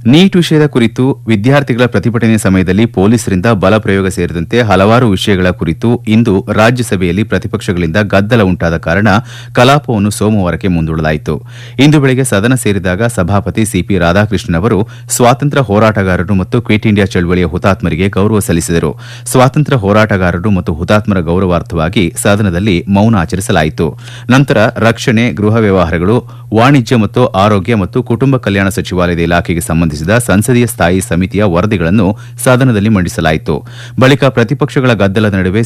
neat ವಿಷಯದ ಕುರಿತು ವಿದ್ಯಾರ್ಥಿಗಳ ಪ್ರತಿಭಟನೆ ಸಮಯದಲ್ಲಿ ಪೊಲೀಸರಿಂದ ಬಲ ಪ್ರಯೋಗ ಸೇರಿದಂತೆ ಹಲವಾರು ವಿಷಯಗಳ ಕುರಿತು ಇಂದು ರಾಜ್ಯಸಭೆಯಲ್ಲಿ ಪ್ರತಿಪಕ್ಷಗಳಿಂದ ಗದ್ದಲ ಉಂಟಾದ ಕಾರಣ ಕಲಾಪವನ್ನು ಸೋಮವಾರಕ್ಕೆ ಮುಂದೂಡಲಾಯಿತು ಇಂದು ಬೆಳಗ್ಗೆ ಸದನ ಸೇರಿದಾಗ ಸಭಾಪತಿ ಸಿಪಿ ರಾಧಾಕೃಷ್ಣನ್ ಅವರು ಸ್ವಾತಂತ್ರ್ಯ ಹೋರಾಟಗಾರರು ಮತ್ತು ಕ್ವಿಟ್ ಇಂಡಿಯಾ ಚಳವಳಿಯ ಹುತಾತ್ಮರಿಗೆ ಗೌರವ ಸಲ್ಲಿಸಿದರು ಸ್ವಾತಂತ್ರ್ಯ ಹೋರಾಟಗಾರರು ಮತ್ತು ಹುತಾತ್ಮರ ಗೌರವಾರ್ಥವಾಗಿ ಸದನದಲ್ಲಿ ಮೌನ ಆಚರಿಸಲಾಯಿತು ನಂತರ ರಕ್ಷಣೆ ಗೃಹ ವ್ಯವಹಾರಗಳು ವಾಣಿಜ್ಯ ಮತ್ತು ಆರೋಗ್ಯ ಮತ್ತು ಕುಟುಂಬ ಕಲ್ಯಾಣ ಸಚಿವಾಲಯದ ಇಲಾಖೆಗೆ ಸಂಬಂಧಿಸಿದ ಸಂಸದೀಯ ಸ್ಥಾಯಿ ಸಮಿತಿಯ ವರದಿಗಳನ್ನು ಸದನದಲ್ಲಿ ಮಂಡಿಸಲಾಯಿತು ಬಳಿಕ ಪ್ರತಿಪಕ್ಷಗಳ ಗದ್ದಲದ ನಡುವೆ